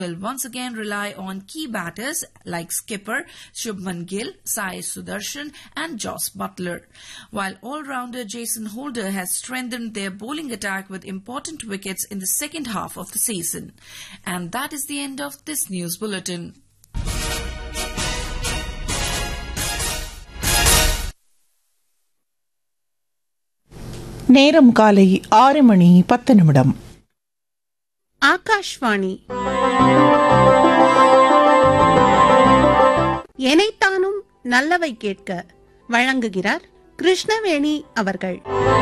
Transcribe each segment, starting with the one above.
will once again rely on key batters like skipper Shubman Gill, Sai Sudarshan and Joss Butler. While all-rounder Jason Holder has strengthened their bowling attack with important wickets in the second half of the season. And that is the end of this news bulletin. நேரம் காலை ஆறு மணி பத்து நிமிடம் ஆகாஷ்வாணி எனைத்தானும் நல்லவை கேட்க வழங்குகிறார் கிருஷ்ணவேணி அவர்கள்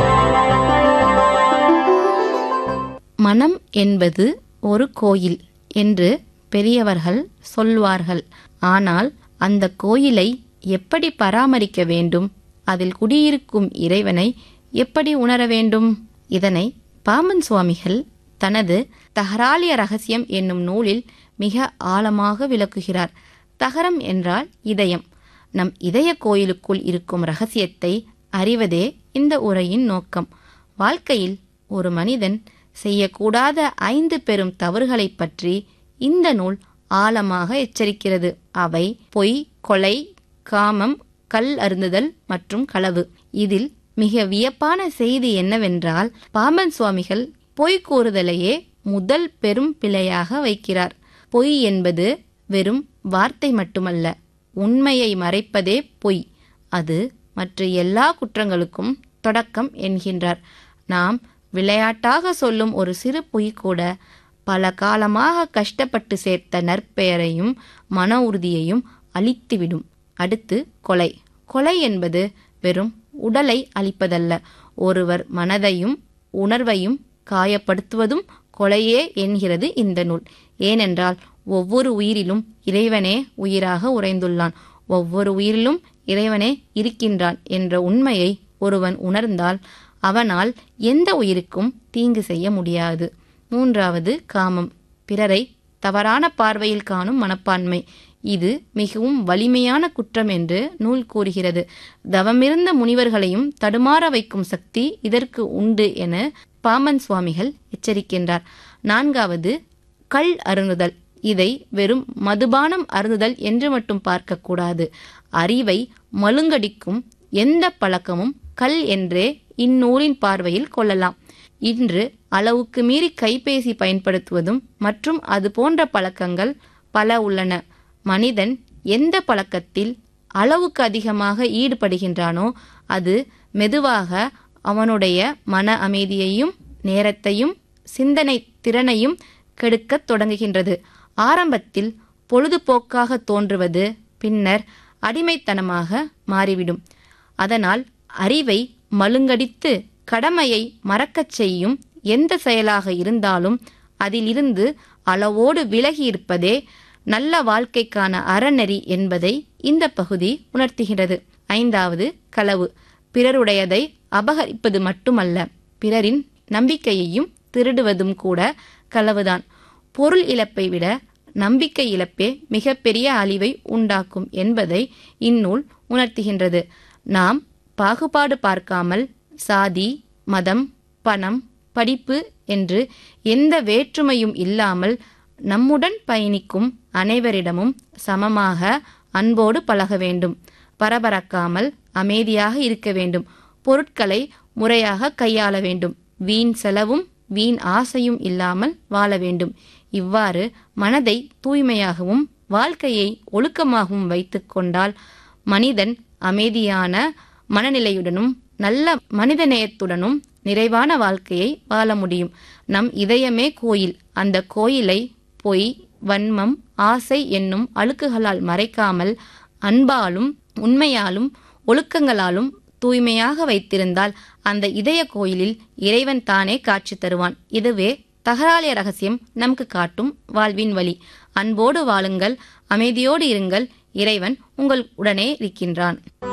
மனம் என்பது ஒரு கோயில் என்று பெரியவர்கள் சொல்வார்கள் ஆனால் அந்த கோயிலை எப்படி பராமரிக்க வேண்டும் அதில் குடியிருக்கும் இறைவனை எப்படி உணர வேண்டும் இதனை பாமன் சுவாமிகள் தனது தகராலிய ரகசியம் என்னும் நூலில் மிக ஆழமாக விளக்குகிறார் தகரம் என்றால் இதயம் நம் இதய கோயிலுக்குள் இருக்கும் ரகசியத்தை அறிவதே இந்த உரையின் நோக்கம் வாழ்க்கையில் ஒரு மனிதன் செய்யக்கூடாத ஐந்து பெரும் தவறுகளைப் பற்றி இந்த நூல் ஆழமாக எச்சரிக்கிறது அவை பொய் கொலை காமம் கல் அருந்துதல் மற்றும் களவு இதில் மிக வியப்பான செய்தி என்னவென்றால் பாம்பன் சுவாமிகள் பொய் கூறுதலையே முதல் பெரும் பிழையாக வைக்கிறார் பொய் என்பது வெறும் வார்த்தை மட்டுமல்ல உண்மையை மறைப்பதே பொய் அது மற்ற எல்லா குற்றங்களுக்கும் தொடக்கம் என்கின்றார் நாம் விளையாட்டாக சொல்லும் ஒரு சிறு பொய் கூட பல காலமாக கஷ்டப்பட்டு சேர்த்த நற்பெயரையும் மன உறுதியையும் அழித்துவிடும் அடுத்து கொலை கொலை என்பது வெறும் உடலை அழிப்பதல்ல ஒருவர் மனதையும் உணர்வையும் காயப்படுத்துவதும் கொலையே என்கிறது இந்த நூல் ஏனென்றால் ஒவ்வொரு உயிரிலும் இறைவனே உயிராக உறைந்துள்ளான் ஒவ்வொரு உயிரிலும் இறைவனே இருக்கின்றான் என்ற உண்மையை ஒருவன் உணர்ந்தால் அவனால் எந்த உயிருக்கும் தீங்கு செய்ய முடியாது மூன்றாவது காமம் பிறரை தவறான பார்வையில் காணும் மனப்பான்மை இது மிகவும் வலிமையான குற்றம் என்று நூல் கூறுகிறது தவமிருந்த முனிவர்களையும் தடுமாற வைக்கும் சக்தி இதற்கு உண்டு என பாமன் சுவாமிகள் எச்சரிக்கின்றார் நான்காவது கள் அருந்துதல் இதை வெறும் மதுபானம் அருந்துதல் என்று மட்டும் பார்க்கக்கூடாது அறிவை மழுங்கடிக்கும் எந்த பழக்கமும் கல் என்றே இந்நூலின் பார்வையில் கொள்ளலாம் இன்று அளவுக்கு மீறி கைபேசி பயன்படுத்துவதும் மற்றும் அது போன்ற பழக்கங்கள் பல உள்ளன மனிதன் எந்த பழக்கத்தில் அளவுக்கு அதிகமாக ஈடுபடுகின்றானோ அது மெதுவாக அவனுடைய மன அமைதியையும் நேரத்தையும் சிந்தனை திறனையும் கெடுக்கத் தொடங்குகின்றது ஆரம்பத்தில் பொழுதுபோக்காக தோன்றுவது பின்னர் அடிமைத்தனமாக மாறிவிடும் அதனால் அறிவை மழுங்கடித்து கடமையை மறக்கச் செய்யும் எந்த செயலாக இருந்தாலும் அதிலிருந்து அளவோடு விலகி இருப்பதே நல்ல வாழ்க்கைக்கான அறநெறி என்பதை இந்த பகுதி உணர்த்துகிறது ஐந்தாவது களவு பிறருடையதை அபகரிப்பது மட்டுமல்ல பிறரின் நம்பிக்கையையும் திருடுவதும் கூட களவுதான் பொருள் இழப்பை விட நம்பிக்கை இழப்பே மிகப்பெரிய அழிவை உண்டாக்கும் என்பதை இந்நூல் உணர்த்துகின்றது நாம் பாகுபாடு பார்க்காமல் சாதி மதம் பணம் படிப்பு என்று எந்த வேற்றுமையும் இல்லாமல் நம்முடன் பயணிக்கும் அனைவரிடமும் சமமாக அன்போடு பழக வேண்டும் பரபரக்காமல் அமைதியாக இருக்க வேண்டும் பொருட்களை முறையாக கையாள வேண்டும் வீண் செலவும் வீண் ஆசையும் இல்லாமல் வாழ வேண்டும் இவ்வாறு மனதை தூய்மையாகவும் வாழ்க்கையை ஒழுக்கமாகவும் வைத்து கொண்டால் மனிதன் அமைதியான மனநிலையுடனும் நல்ல மனிதநேயத்துடனும் நிறைவான வாழ்க்கையை வாழ முடியும் நம் இதயமே கோயில் அந்த கோயிலை பொய் வன்மம் ஆசை என்னும் அழுக்குகளால் மறைக்காமல் அன்பாலும் உண்மையாலும் ஒழுக்கங்களாலும் தூய்மையாக வைத்திருந்தால் அந்த இதய கோயிலில் இறைவன் தானே காட்சி தருவான் இதுவே தகராலிய ரகசியம் நமக்கு காட்டும் வாழ்வின் வழி அன்போடு வாழுங்கள் அமைதியோடு இருங்கள் இறைவன் உங்கள் உடனே இருக்கின்றான்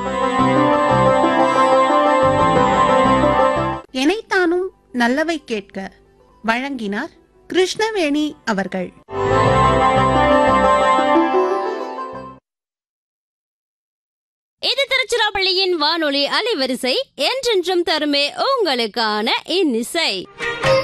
எனைத்தானும் நல்லவை கேட்க வழங்கினார் கிருஷ்ணவேணி அவர்கள் இது திருச்சிராப்பள்ளியின் வானொலி அலைவரிசை என்றென்றும் தருமே உங்களுக்கான இன்னிசை